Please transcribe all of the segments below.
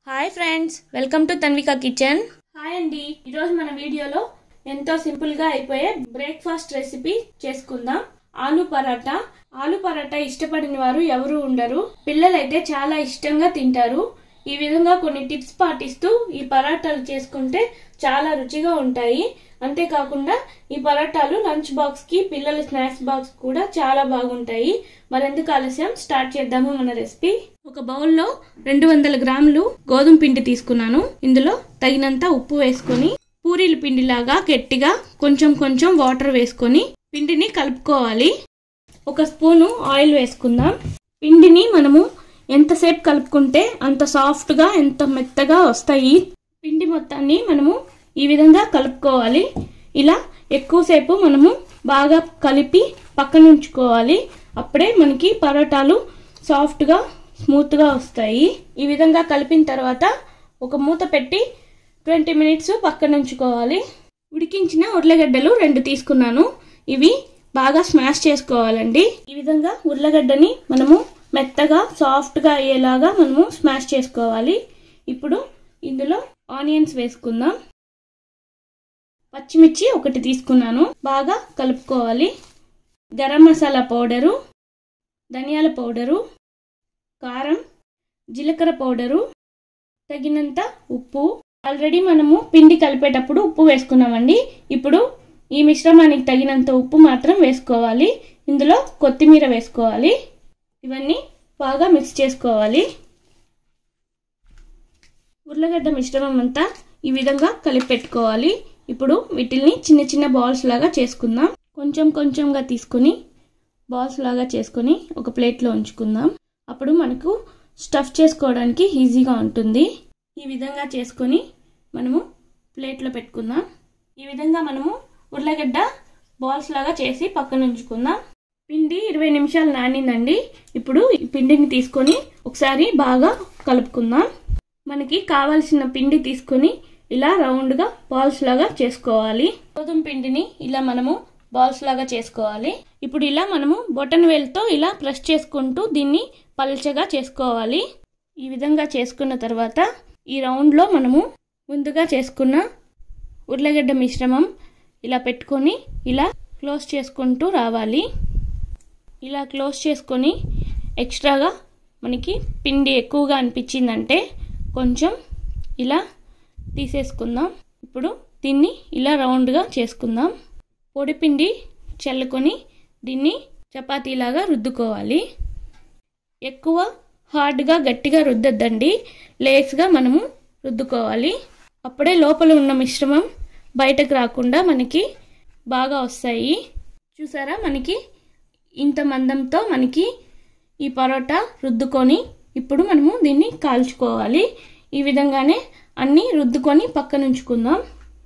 hi friends welcome to Tanvika kitchen hi అండి ఈరోజు మన వీడియోలో ఎంతో సింపుల్ గా అయిపోయే బ్రేక్ఫాస్ట్ రెసిపీ చేసుకుందాం ఆలు పరాటా ఆలు పరాటా ఇష్టపడిన వారు ఎవరు ఉండరు పిల్లలైతే చాలా ఇష్టంగా తింటారు ఈ విధంగా కొన్ని టిప్స్ పాటిస్తూ ఈ పరాటాలు చేసుకుంటే చాలా రుచిగా ఉంటాయి అంతేకాకుండా ఈ పరాటాలు లంచ్ బాక్స్ కి పిల్లల స్నాక్స్ బాక్స్ కూడా చాలా బాగుంటాయి మరెందుకు ఆలస్యం స్టార్ట్ చేద్దాము మన రెసిపీ ఒక బౌల్లో రెండు వందల గ్రాములు గోధుమ పిండి తీసుకున్నాను ఇందులో తగినంత ఉప్పు వేసుకొని పూరీల పిండిలాగా గట్టిగా కొంచెం కొంచెం వాటర్ వేసుకొని పిండిని కలుపుకోవాలి ఒక స్పూను ఆయిల్ వేసుకుందాం పిండిని మనము ఎంతసేపు కలుపుకుంటే అంత సాఫ్ట్గా ఎంత మెత్తగా వస్తాయి పిండి మొత్తాన్ని మనము ఈ విధంగా కలుపుకోవాలి ఇలా ఎక్కువసేపు మనము బాగా కలిపి పక్కన ఉంచుకోవాలి అప్పుడే మనకి పరోటాలు సాఫ్ట్గా స్మూత్గా వస్తాయి ఈ విధంగా కలిపిన తర్వాత ఒక మూత పెట్టి ట్వంటీ మినిట్స్ పక్కన ఉంచుకోవాలి ఉడికించిన ఉర్లగడ్డలు రెండు తీసుకున్నాను ఇవి బాగా స్మాష్ చేసుకోవాలండి ఈ విధంగా ఉర్లగడ్డని మనము మెత్తగా సాఫ్ట్గా అయ్యేలాగా మనము స్మాష్ చేసుకోవాలి ఇప్పుడు ఇందులో ఆనియన్స్ వేసుకుందాం పచ్చిమిర్చి ఒకటి తీసుకున్నాను బాగా కలుపుకోవాలి గరం మసాలా పౌడరు ధనియాల పౌడరు కారం జీలకర్ర పౌడరు తగినంత ఉప్పు ఆల్రెడీ మనము పిండి కలిపేటప్పుడు ఉప్పు వేసుకున్నామండి ఇప్పుడు ఈ మిశ్రమానికి తగినంత ఉప్పు మాత్రం వేసుకోవాలి ఇందులో కొత్తిమీర వేసుకోవాలి ఇవన్నీ బాగా మిక్స్ చేసుకోవాలి ఉర్లగడ్డ మిశ్రమం అంతా ఈ విధంగా కలిపి పెట్టుకోవాలి ఇప్పుడు వీటిల్ని చిన్న చిన్న బాల్స్ లాగా చేసుకుందాం కొంచెం కొంచెంగా తీసుకొని బాల్స్ లాగా చేసుకొని ఒక ప్లేట్లో ఉంచుకుందాం అప్పుడు మనకు స్టఫ్ చేసుకోవడానికి ఈజీగా ఉంటుంది ఈ విధంగా చేసుకొని మనము ప్లేట్లో పెట్టుకుందాం ఈ విధంగా మనము ఉర్లగడ్డ బాల్స్ లాగా చేసి పక్కన ఉంచుకుందాం పిండి ఇరవై నిమిషాలు నానిందండి ఇప్పుడు ఈ పిండిని తీసుకొని ఒకసారి బాగా కలుపుకుందాం మనకి కావాల్సిన పిండి తీసుకొని ఇలా రౌండ్గా బాల్స్ లాగా చేసుకోవాలి గోధుమ పిండిని ఇలా మనము బాల్స్ లాగా చేసుకోవాలి ఇప్పుడు ఇలా మనము బొటన్ వేలుతో ఇలా ప్రెస్ చేసుకుంటూ దీన్ని పల్చగా చేసుకోవాలి ఈ విధంగా చేసుకున్న తర్వాత ఈ రౌండ్లో మనము ముందుగా చేసుకున్న ఉర్లగడ్డ మిశ్రమం ఇలా పెట్టుకొని ఇలా క్లోజ్ చేసుకుంటూ రావాలి ఇలా క్లోజ్ చేసుకొని ఎక్స్ట్రాగా మనకి పిండి ఎక్కువగా అనిపించిందంటే కొంచెం ఇలా తీసేసుకుందాం ఇప్పుడు దీన్ని ఇలా రౌండ్గా చేసుకుందాం పొడిపిండి చల్లుకొని దీన్ని చపాతీలాగా రుద్దుకోవాలి ఎక్కువ హార్డ్గా గట్టిగా రుద్దద్దండి లేస్గా మనము రుద్దుకోవాలి అప్పుడే లోపల ఉన్న మిశ్రమం బయటకు రాకుండా మనకి బాగా వస్తాయి చూసారా మనకి ఇంత మందంతో మనకి ఈ పరోటా రుద్దుకొని ఇప్పుడు మనము దీన్ని కాల్చుకోవాలి ఈ విధంగానే అన్నీ రుద్దుకొని పక్కన ఉంచుకుందాం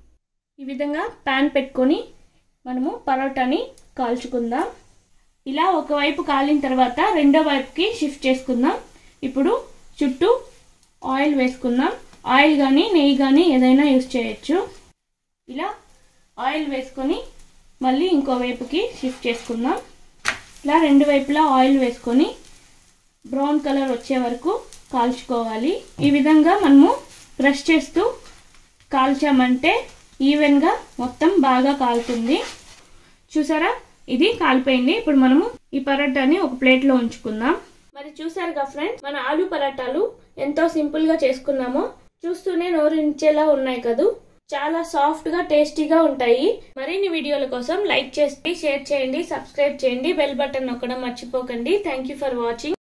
ఈ విధంగా ప్యాన్ పెట్టుకొని మనము పరోటాని కాల్చుకుందాం ఇలా ఒకవైపు కాలిన తర్వాత రెండో వైపుకి షిఫ్ట్ చేసుకుందాం ఇప్పుడు చుట్టూ ఆయిల్ వేసుకుందాం ఆయిల్ కానీ నెయ్యి కానీ ఏదైనా యూస్ చేయొచ్చు ఇలా ఆయిల్ వేసుకొని మళ్ళీ ఇంకో వైపుకి షిఫ్ట్ చేసుకుందాం ఇలా రెండు వైపులా ఆయిల్ వేసుకొని బ్రౌన్ కలర్ వచ్చే వరకు కాల్చుకోవాలి ఈ విధంగా మనము బ్రష్ చేస్తూ కాల్చామంటే ఈవెన్గా మొత్తం బాగా కాలుతుంది చూసారా ఇది కాలిపోయింది ఇప్పుడు మనము ఈ పరాటాని ఒక ప్లేట్లో ఉంచుకుందాం మరి చూసారుగా ఫ్రెండ్స్ మన ఆలు పరాటాలు ఎంతో సింపుల్గా చేసుకున్నామో చూస్తూనే నోరించేలా ఉన్నాయి కదూ చాలా సాఫ్ట్ గా టేస్టీగా ఉంటాయి మరిన్ని వీడియోల కోసం లైక్ చేసి షేర్ చేయండి సబ్స్క్రైబ్ చేయండి బెల్ బటన్ నొక్కడం మర్చిపోకండి థ్యాంక్ యూ ఫర్ వాచింగ్